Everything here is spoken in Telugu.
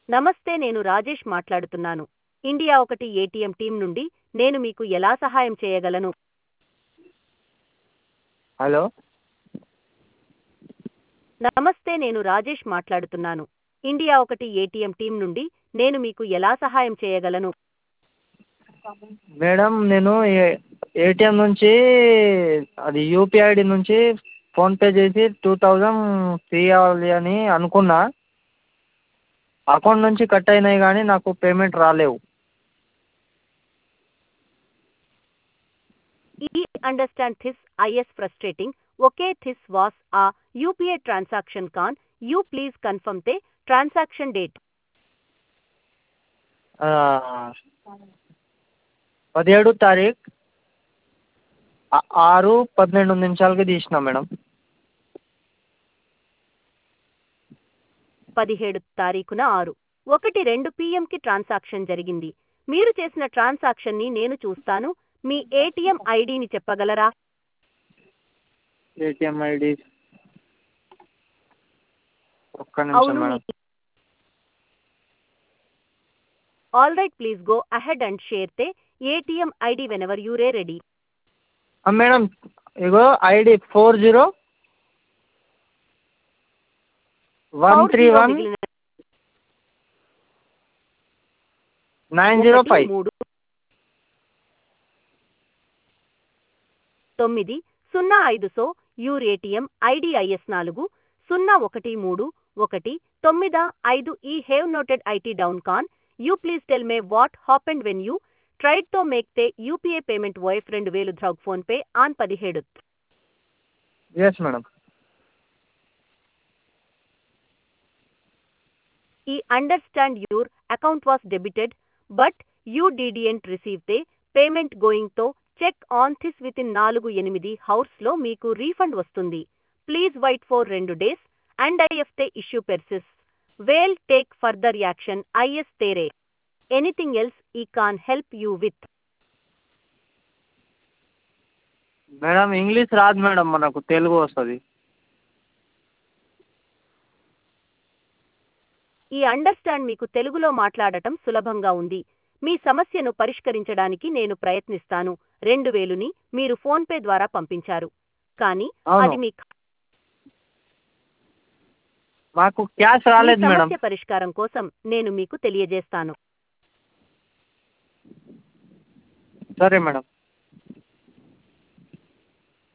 నమస్తే నేను రాజేష్ మాట్లాడుతున్నాను ఇండియా ఒకటి ఏటీఎం టీం నుండి నేను మీకు ఎలా సహాయం చేయగలను హలో నమస్తే నేను రాజేష్ మాట్లాడుతున్నాను ఇండియా ఒకటి ఏటీఎం టీం నుండి నేను మీకు ఎలా సహాయం చేయగలను మేడం నేను ఏ- ఏటీఎం నుంచి అది యూపీఐ ఐడి నుంచి ఫోన్పే చేసి టూ థౌజండ్ తీయాలి అని అనుకున్నా అకౌంట్ నుంచి కట్ అయినాయి కానీ నాకు పేమెంట్ రాలేవు I understand this is frustrating okay this was a UPI transaction can you please confirm the transaction date uh, పదిహేడు తారీఖు ఆ- ఆరు పన్నెండు నిమిషాలకి తీసిన మేడం పదిహేడు తారీఖున ఆరు ఒకటి రెండు పిఎంకి ట్రాన్సాక్షన్ జరిగింది మీరు చేసిన ట్రాన్సాక్షన్ని నేను చూస్తాను మీ ఏటీఎం ఐడిని చెప్పగలరా ఏటీఎం ఐడి ఒక్క నిమిషం అవును madam all right please go ahead and share the ATM ID whenever you're ready uh, madam ఇగో ID four zero one three one nine zero five మూడు తొమ్మిది సున్నా ఐదు సో యూర్ ఏటీఎం ఐడిఐఎస్ నాలుగు సున్నా ఒకటి మూడు ఒకటి తొమ్మిదా ఐదు I have noted it down can you please tell me what happened when you tried to make the UPI payment వైఫ్ రెండు వేలు ధ్రగ్ ఫోన్ పే ఆన్ పదిహేడు yes madam I understand your account was debited but you didn't receive the payment going to check on this within నాలుగు ఎనిమిది హౌర్స్ లో మీకు రీఫండ్ వస్తుంది ప్లీజ్ వైట్ ఫర్ రెండు days and if the issue persists Vel take further action is there anything else I can help you with madam English రాదు మేడం మనకు తెలుగు వస్తుంది ఈ అండర్స్టాండ్ మీకు తెలుగులో మాట్లాడటం సులభంగా ఉంది మీ సమస్యను పరిష్కరించడానికి నేను ప్రయత్నిస్తాను రెండు వేలుని మీరు ఫోన్పే ద్వారా పంపించారు కానీ అవును. అది మీ మాకు క్యాష్ మీ రాలేదు మేడం సమస్య పరిష్కారం కోసం నేను మీకు తెలియజేస్తాను సరే మేడం